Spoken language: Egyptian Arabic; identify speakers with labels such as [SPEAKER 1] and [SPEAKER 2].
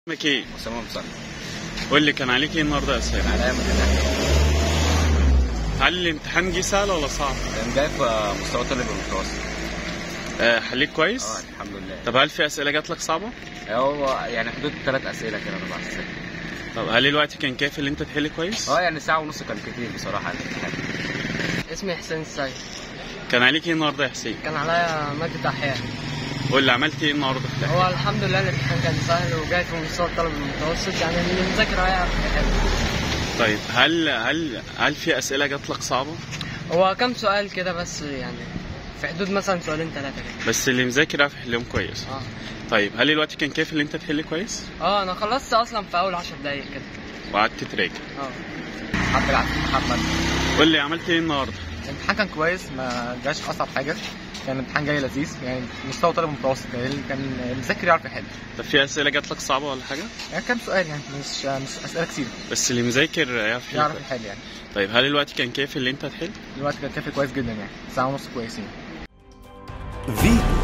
[SPEAKER 1] اسمك ايه؟
[SPEAKER 2] اسامه مصنع
[SPEAKER 1] قول لي كان عليك ايه النهارده يا اسامه؟
[SPEAKER 2] عليا متنقل
[SPEAKER 1] هل الامتحان جه سهل ولا صعب؟
[SPEAKER 2] كان جاي في مستوى طالب المتوسط
[SPEAKER 1] آه حليت كويس؟
[SPEAKER 2] اه الحمد لله
[SPEAKER 1] طب هل في اسئله جات لك صعبه؟
[SPEAKER 2] هو يعني حدود ثلاث اسئله كده اربع اسئله
[SPEAKER 1] طب هل الوقت كان كافي ان انت تحل كويس؟
[SPEAKER 2] اه يعني ساعه ونص كان كتير بصراحه الامتحان
[SPEAKER 3] اسمي حسين السيد
[SPEAKER 1] كان عليك ايه النهارده يا حسين؟
[SPEAKER 3] كان عليا مادة أحياء
[SPEAKER 1] قول لي عملت ايه النهارده في الامتحان؟
[SPEAKER 3] هو الحمد لله الامتحان كان سهل وجاي في مستوى الطالب المتوسط يعني اللي مذاكر هيعرف يحل
[SPEAKER 1] طيب هل هل هل في اسئله جات لك صعبه؟
[SPEAKER 3] هو كام سؤال كده بس يعني في حدود مثلا سؤالين ثلاثة كده
[SPEAKER 1] بس اللي مذاكر عارف يحلهم كويس
[SPEAKER 3] اه
[SPEAKER 1] طيب هل الوقت كان كافي ان انت تحل كويس؟
[SPEAKER 3] اه انا خلصت اصلا في اول 10 دقايق كده
[SPEAKER 1] وقعدت تراجع
[SPEAKER 3] اه
[SPEAKER 4] عبد العزيز محمد
[SPEAKER 1] قول لي عملت ايه النهارده؟
[SPEAKER 4] الامتحان كان كويس ما جاش اصعب حاجه كان الامتحان جاي لذيذ يعني مستوى طالب متوسط يعني اللي كان المذاكر يعرف يحل
[SPEAKER 1] طب في اسئله جات لك صعبه ولا حاجه؟
[SPEAKER 4] يعني كام سؤال يعني مش مش اسئله كتير
[SPEAKER 1] بس اللي مذاكر يعرف يحل
[SPEAKER 4] يعرف
[SPEAKER 1] كويس.
[SPEAKER 4] يحل يعني
[SPEAKER 1] طيب هل الوقت كان كافي ان انت تحل؟
[SPEAKER 4] الوقت كان كافي كويس جدا يعني ساعه ونص كويسين
[SPEAKER 5] فيتو